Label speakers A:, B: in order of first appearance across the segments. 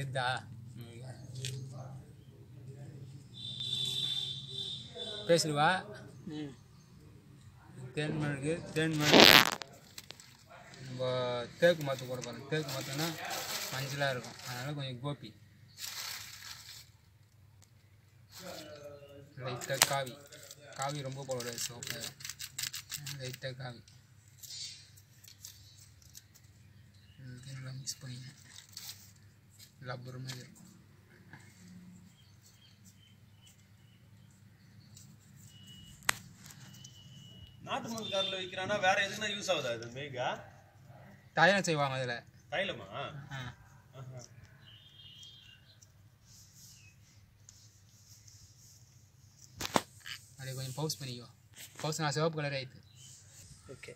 A: தெரிதா பேசுடுவா
B: ம்
A: தேன்மழுகு தேன்மழுகு நம்ம தேக்கு மரத்து போட போகிறோம் தேக்கு மரத்துனா மஞ்சளாக இருக்கும் அதனால் கொஞ்சம் கோபி லைட்டாக காவி காவி ரொம்ப போடக்கூடாது சோப்பு லைட்டாக காவி இது நல்லா மிக்ஸ் பண்ணிங்க லப்பர் மாதிரி இருக்கும்
C: நாட்டு மருந்து காரில் விற்கிறானா வேற எதுனா யூஸ் ஆகுதா இது மேகா
A: தைலம் செய்வாங்க அதில்
C: தைலமா
A: ஆ
C: ஆஹா.
A: அப்படியே கொஞ்சம் பவுஸ் பண்ணிக்கோ பவுஸ் நான் சிவப்பு கலர் ஆயிடுது
B: ஓகே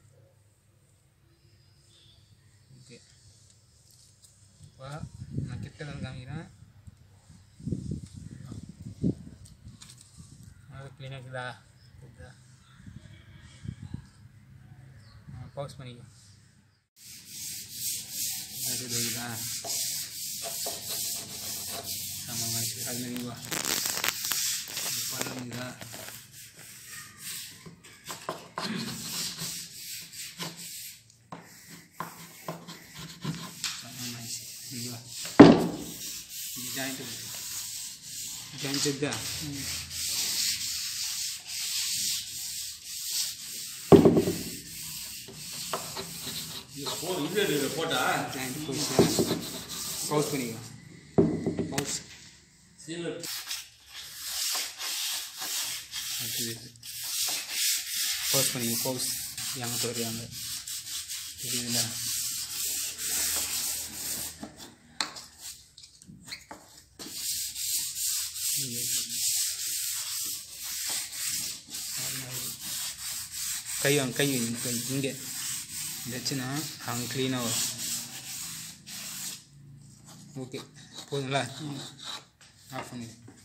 A: ஓகே இப்போ நான் கிட்ட வந்து காமிக்கிறேன் அது க்ளீனாக இருக்குதா இருக்குதா பவுஸ் பண்ணிக்கோ அது இருக்குதா சமமாக அது மாதிரி வா பண்ணுறீங்களா ఇదిగో ఇది జాయింట్ జాయింట్ ఇద్దా
C: இது போ இது இது போட்டா
A: జాయింట్ పౌస్ పౌస్ పనిగా పౌస్
C: சீலர்
A: పౌస్ పనిగా పౌస్ yang tu yang jadi dah கை வாங்க கை வைங்க, கை இங்கே வச்சுன்னா அங்கே க்ளீனாக வரும் ஓகே போதுங்களா ஆஃப் பண்ணி